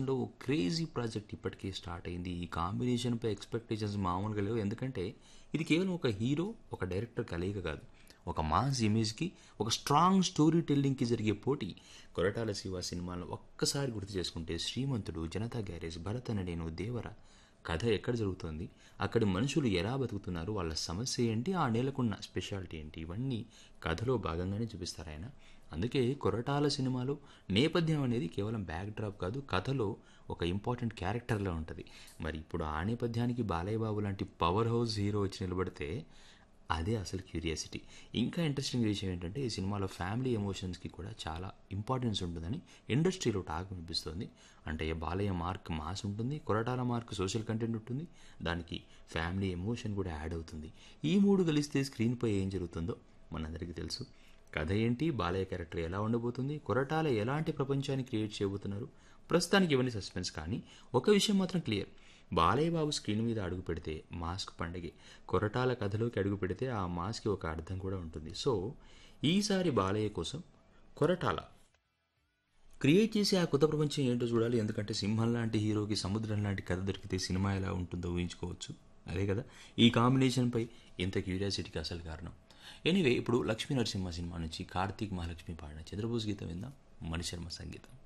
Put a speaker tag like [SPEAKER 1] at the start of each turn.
[SPEAKER 1] కాంబినేషన్లో ఓ crazy project ఇప్పటికే స్టార్ట్ అయింది ఈ కాంబినేషన్పై ఎక్స్పెక్టేషన్స్ మామూలుగా లేవు ఎందుకంటే ఇది కేవలం ఒక హీరో ఒక డైరెక్టర్ కలయిక కాదు ఒక మాస్ ఇమేజ్కి ఒక స్ట్రాంగ్ స్టోరీ టెల్లింగ్కి జరిగే పోటీ కొరటాల శివ సినిమాలను ఒక్కసారి గుర్తు చేసుకుంటే శ్రీమంతుడు జనతా గ్యారేజ్ భరత్ నేను దేవర కథ ఎక్కడ జరుగుతోంది అక్కడి మనుషులు ఎలా బతుకుతున్నారు వాళ్ళ సమస్య ఏంటి ఆ నేలకున్న స్పెషాలిటీ ఏంటి ఇవన్నీ కథలో భాగంగానే చూపిస్తారు ఆయన అందుకే కొరటాల సినిమాలో నేపథ్యం అనేది కేవలం బ్యాక్ డ్రాప్ కాదు కథలో ఒక ఇంపార్టెంట్ క్యారెక్టర్లా ఉంటుంది మరి ఇప్పుడు ఆ నేపథ్యానికి బాలయ్య బాబు లాంటి పవర్ హౌస్ హీరో వచ్చి నిలబడితే అదే అసలు క్యూరియాసిటీ ఇంకా ఇంట్రెస్టింగ్ విషయం ఏంటంటే ఈ సినిమాలో ఫ్యామిలీ ఎమోషన్స్కి కూడా చాలా ఇంపార్టెన్స్ ఉంటుందని ఇండస్ట్రీలో టాక్ వినిపిస్తుంది అంటే బాలయ్య మార్క్ మాస్ ఉంటుంది కొరటాల మార్క్ సోషల్ కంటెంట్ ఉంటుంది దానికి ఫ్యామిలీ ఎమోషన్ కూడా యాడ్ అవుతుంది ఈ మూడు కలిస్తే స్క్రీన్పై ఏం జరుగుతుందో మనందరికీ తెలుసు కథ ఏంటి బాలయ్య క్యారెక్టర్ ఎలా ఉండబోతుంది కొరటాల ఎలాంటి ప్రపంచాన్ని క్రియేట్ చేయబోతున్నారు ప్రస్తుతానికి ఇవన్నీ సస్పెన్స్ కానీ ఒక విషయం మాత్రం క్లియర్ బాలయ్య బాబు స్క్రీన్ మీద అడుగు పెడితే మాస్క్ పండగే కొరటాల కథలోకి అడుగు పెడితే ఆ మాస్కి ఒక అర్థం కూడా ఉంటుంది సో ఈసారి బాలయ్య కోసం కొరటాల క్రియేట్ చేసే ఆ కొత్త ప్రపంచం ఏంటో చూడాలి ఎందుకంటే సింహం లాంటి హీరోకి సముద్రం లాంటి కథ దొరికితే సినిమా ఎలా ఉంటుందో ఊహించుకోవచ్చు అదే కదా ఈ కాంబినేషన్పై ఇంత క్యూరియాసిటీకి అసలు కారణం ఎనీవే ఇప్పుడు లక్ష్మీ నరసింహ సినిమా నుంచి కార్తీక్ మహాలక్ష్మి పాడిన చంద్రబోస్ గీతం విందాం మణిశర్మ సంగీతం